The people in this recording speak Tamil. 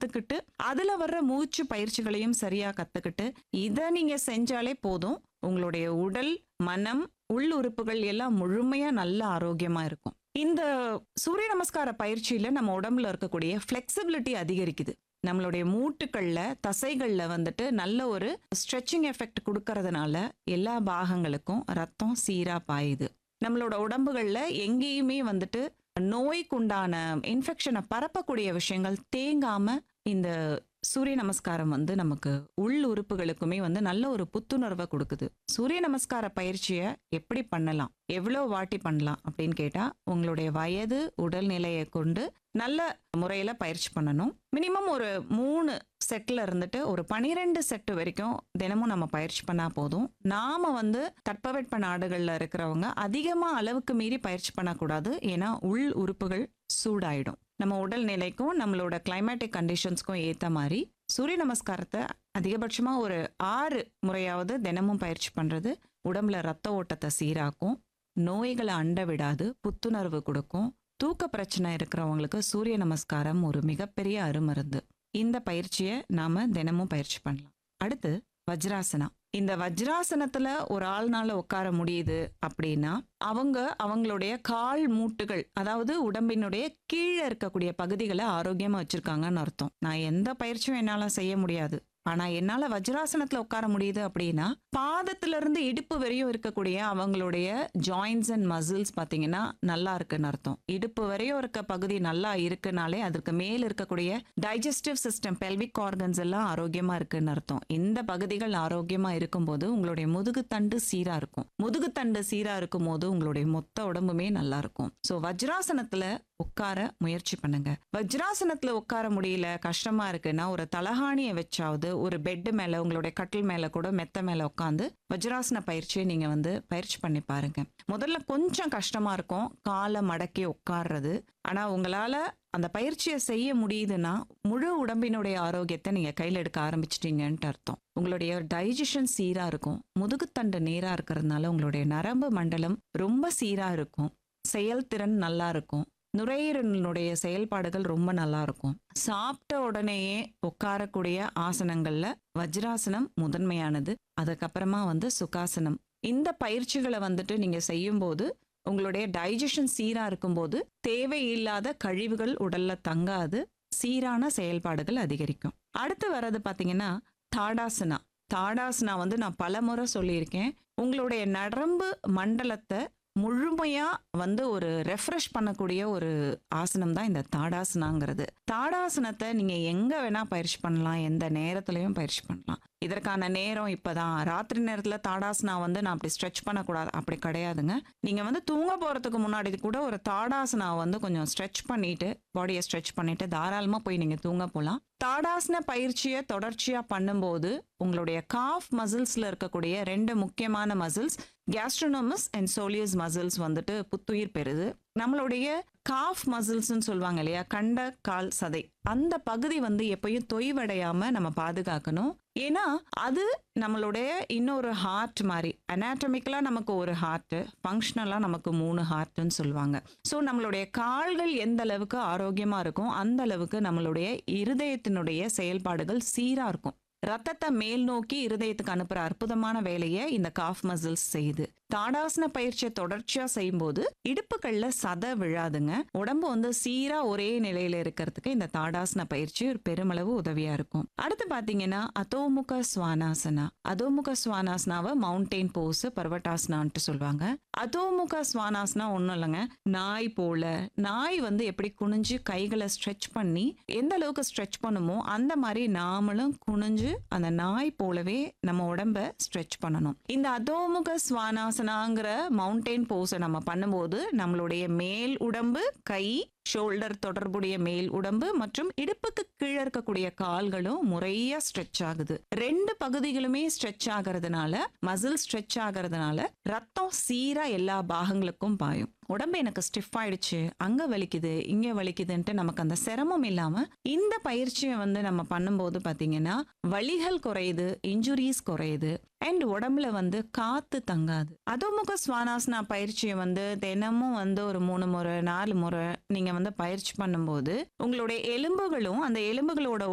கத்துக்கிட்டு அதுல வர்ற மூச்சு பயிற்சிகளையும் சரியா கத்துக்கிட்டு இத நீங்க செஞ்சாலே போதும் உங்களுடைய உடல் மனம் உள் உறுப்புகள் எல்லாம் முழுமையா நல்ல ஆரோக்கியமா இருக்கும் இந்த சூரிய நமஸ்கார பயிற்சியில நம்ம உடம்புல இருக்கக்கூடிய ஃபிளெக்சிபிலிட்டி அதிகரிக்குது நம்மளுடைய மூட்டுக்கள்ல தசைகள்ல வந்துட்டு நல்ல ஒரு ஸ்ட்ரெச்சிங் எஃபெக்ட் கொடுக்கறதுனால எல்லா பாகங்களுக்கும் ரத்தம் சீரா பாயுது நம்மளோட உடம்புகள்ல எங்கேயுமே வந்துட்டு நோய்க்குண்டான இன்ஃபெக்ஷனை பரப்பக்கூடிய விஷயங்கள் தேங்காம இந்த சூரிய நமஸ்காரம் வந்து நமக்கு உள் உறுப்புகளுக்குமே வந்து நல்ல ஒரு புத்துணர்வை கொடுக்குது சூரிய நமஸ்கார பயிற்சியை எப்படி பண்ணலாம் எவ்வளோ வாட்டி பண்ணலாம் அப்படின்னு கேட்டா உங்களுடைய வயது உடல்நிலையை கொண்டு நல்ல முறையில பயிற்சி பண்ணணும் மினிமம் ஒரு மூணு செட்ல இருந்துட்டு ஒரு பனிரெண்டு செட் வரைக்கும் தினமும் நம்ம பயிற்சி பண்ணா போதும் நாம வந்து தட்பவெட்ப நாடுகள்ல இருக்கிறவங்க அதிகமா அளவுக்கு மீறி பயிற்சி பண்ணக்கூடாது ஏன்னா உள் உறுப்புகள் சூடாயிடும் நம்ம உடல்நிலைக்கும் நம்மளோட கிளைமேட்டிக் கண்டிஷன்ஸ்க்கும் ஏத்த மாதிரி சூரிய நமஸ்காரத்தை அதிகபட்சமா ஒரு ஆறு முறையாவது தினமும் பயிற்சி பண்றது உடம்புல ரத்த ஓட்டத்தை சீராக்கும் நோய்களை அண்ட விடாது புத்துணர்வு கொடுக்கும் தூக்க பிரச்சனை இருக்கிறவங்களுக்கு சூரிய நமஸ்காரம் ஒரு மிகப்பெரிய அருமருந்து இந்த பயிற்சியை நாம தினமும் பயிற்சி பண்ணலாம் அடுத்து வஜ்ராசனா இந்த வஜ்ராசனத்துல ஒரு ஆள்னால உட்கார முடியுது அப்படின்னா அவங்க அவங்களுடைய கால் மூட்டுகள் அதாவது உடம்பினுடைய கீழே இருக்கக்கூடிய பகுதிகளை ஆரோக்கியமா வச்சிருக்காங்கன்னு அர்த்தம் நான் எந்த பயிற்சியும் என்னால செய்ய முடியாது ஆனா என்னால வஜ்ராசனத்துல உட்கார முடியுது அப்படின்னா பாதத்துல இருந்து இடுப்பு வரையும் இருக்கக்கூடிய அவங்களுடைய ஜாயின்ஸ் அண்ட் மசில்ஸ் பாத்தீங்கன்னா நல்லா இருக்குன்னு அர்த்தம் இடுப்பு வரையும் இருக்க பகுதி நல்லா இருக்குனாலே அதற்கு மேல் இருக்கக்கூடிய டைஜஸ்டிவ் சிஸ்டம் பெல்விக் ஆர்கன்ஸ் எல்லாம் ஆரோக்கியமா இருக்குன்னு அர்த்தம் இந்த பகுதிகள் ஆரோக்கியமா இருக்கும்போது உங்களுடைய முதுகுத்தண்டு சீரா இருக்கும் முதுகுத்தண்டு சீரா இருக்கும் போது உங்களுடைய மொத்த உடம்புமே நல்லா இருக்கும் சோ வஜ்ராசனத்துல உட்கார முயற்சி பண்ணுங்க வஜ்ராசனத்துல உட்கார முடியல கஷ்டமா இருக்குன்னா ஒரு தலகாணியை வச்சாவது ஒரு பெட் மேல உங்களுடைய கட்டில் மேல கூட மெத்த மேல உட்காந்து வஜ்ராசன பயிற்சியை நீங்க வந்து பயிற்சி பண்ணி பாருங்க முதல்ல கொஞ்சம் கஷ்டமா இருக்கும் காலை மடக்கி உட்கார்றது ஆனா உங்களால அந்த பயிற்சியை செய்ய முடியுதுன்னா முழு உடம்பினுடைய ஆரோக்கியத்தை நீங்க கையில எடுக்க ஆரம்பிச்சிட்டீங்கன்ட்டு அர்த்தம் உங்களுடைய டைஜஷன் சீரா இருக்கும் முதுகுத்தண்டு நேரா இருக்கிறதுனால உங்களுடைய நரம்பு மண்டலம் ரொம்ப சீரா இருக்கும் செயல்திறன் நல்லா இருக்கும் நுரையீரலினுடைய செயல்பாடுகள் ரொம்ப நல்லா இருக்கும் சாப்பிட்ட உடனேயே உட்காரக்கூடிய ஆசனங்கள்ல வஜ்ராசனம் முதன்மையானது அதுக்கப்புறமா வந்து சுகாசனம் இந்த பயிற்சிகளை வந்துட்டு நீங்க செய்யும்போது உங்களுடைய டைஜஷன் சீரா இருக்கும்போது தேவையில்லாத கழிவுகள் உடல்ல தங்காது சீரான செயல்பாடுகள் அதிகரிக்கும் அடுத்து வர்றது பாத்தீங்கன்னா தாடாசனா தாடாசனா வந்து நான் பல முறை சொல்லியிருக்கேன் உங்களுடைய நரம்பு மண்டலத்தை முழுமையா வந்து ஒரு ரெஃப்ரெஷ் பண்ணக்கூடிய ஒரு ஆசனம் தான் இந்த தாடாசனாங்கிறது தாடாசனத்தை நீங்க எங்க வேணா பயிற்சி பண்ணலாம் எந்த நேரத்திலையும் பயிற்சி பண்ணலாம் இதற்கான நேரம் இப்பதான் ராத்திரி நேரத்துல தாடாசனா வந்து நான் அப்படி ஸ்ட்ரெச் பண்ணக்கூடாது அப்படி கிடையாதுங்க நீங்க வந்து தூங்க போறதுக்கு முன்னாடி கூட ஒரு தாடாசனா வந்து கொஞ்சம் ஸ்ட்ரெச் பண்ணிட்டு பாடியை ஸ்ட்ரெச் பண்ணிட்டு தாராளமா போய் நீங்க தூங்க போலாம் தாடாசன பயிற்சியை தொடர்ச்சியா பண்ணும்போது உங்களுடைய காஃப் மசில்ஸ்ல இருக்கக்கூடிய ரெண்டு முக்கியமான muscles gastrocnemius and soleus muscles வந்துட்டு புத்துயிர் பெறுது நம்மளுடைய காஃப் மசில்ஸ்னு சொல்லுவாங்க இல்லையா கண்ட கால் சதை அந்த பகுதி வந்து எப்பயும் தொய்வடையாம நம்ம பாதுகாக்கணும் ஏன்னா அது நம்மளுடைய இன்னொரு ஹார்ட் மாதிரி அனாட்டமிக்கலா நமக்கு ஒரு ஹார்ட் ஃபங்க்ஷனலா நமக்கு மூணு ஹார்ட்னு சொல்லுவாங்க ஸோ நம்மளுடைய கால்கள் எந்த அளவுக்கு ஆரோக்கியமா இருக்கும் அந்த அளவுக்கு நம்மளுடைய இருதயத்தினுடைய செயல்பாடுகள் சீரா இருக்கும் ரத்தத்தை மேல் நோக்கி இருதயத்துக்கு அனுப்புற அற்புதமான வேலையை இந்த காஃப் மசில்ஸ் செய்யுது தாடாசன பயிற்சியை தொடர்ச்சியா செய்யும்போது இடுப்புகள்ல சத விழாதுங்க உடம்பு வந்து சீரா ஒரே நிலையில இருக்கிறதுக்கு இந்த தாடாசன பயிற்சி ஒரு பெருமளவு உதவியா இருக்கும் அடுத்து பாத்தீங்கன்னா அதோமுக ஸ்வானாசனா அதோமுக ஸ்வானாசனாவை மவுண்டெயின் போஸ் பர்வட்டாசனான்ட்டு சொல்லுவாங்க அதோமுக ஸ்வானாசனா ஒண்ணும் இல்லைங்க நாய் போல நாய் வந்து எப்படி குனிஞ்சு கைகளை ஸ்ட்ரெச் பண்ணி எந்த அளவுக்கு ஸ்ட்ரெச் பண்ணுமோ அந்த மாதிரி நாமளும் குனிஞ்சு அந்த நாய் போலவே நம்ம உடம்ப ஸ்ட்ரெச் பண்ணணும் இந்த அதோமுக ஸ்வானாசனாங்கிற மவுண்டெயின் போஸை நம்ம பண்ணும்போது நம்மளுடைய மேல் உடம்பு கை ஷோல்டர் தொடர்புடைய மேல் உடம்பு மற்றும் இடுப்புக்கு கீழே இருக்கக்கூடிய கால்களும் முறையா ஸ்ட்ரெச் ஆகுது ரெண்டு பகுதிகளுமே ஸ்ட்ரெச் ஆகிறதுனால மசில் ஸ்ட்ரெச் ஆகிறதுனால ரத்தம் சீரா எல்லா பாகங்களுக்கும் பாயும் உடம்பு எனக்கு ஸ்டிஃப் ஆயிடுச்சு அங்க வலிக்குது இங்க வலிக்குதுன்ட்டு நமக்கு அந்த சிரமம் இல்லாம இந்த பயிற்சியை வந்து நம்ம பண்ணும்போது பாத்தீங்கன்னா வலிகள் குறையுது இன்ஜுரிஸ் குறையுது அண்ட் உடம்புல வந்து காத்து தங்காது அதோமுக சுவானாசனா பயிற்சியை வந்து தினமும் வந்து ஒரு மூணு முறை நாலு முறை நீங்க வந்து பயிற்சி பண்ணும்போது உங்களுடைய எலும்புகளும் அந்த எலும்புகளோட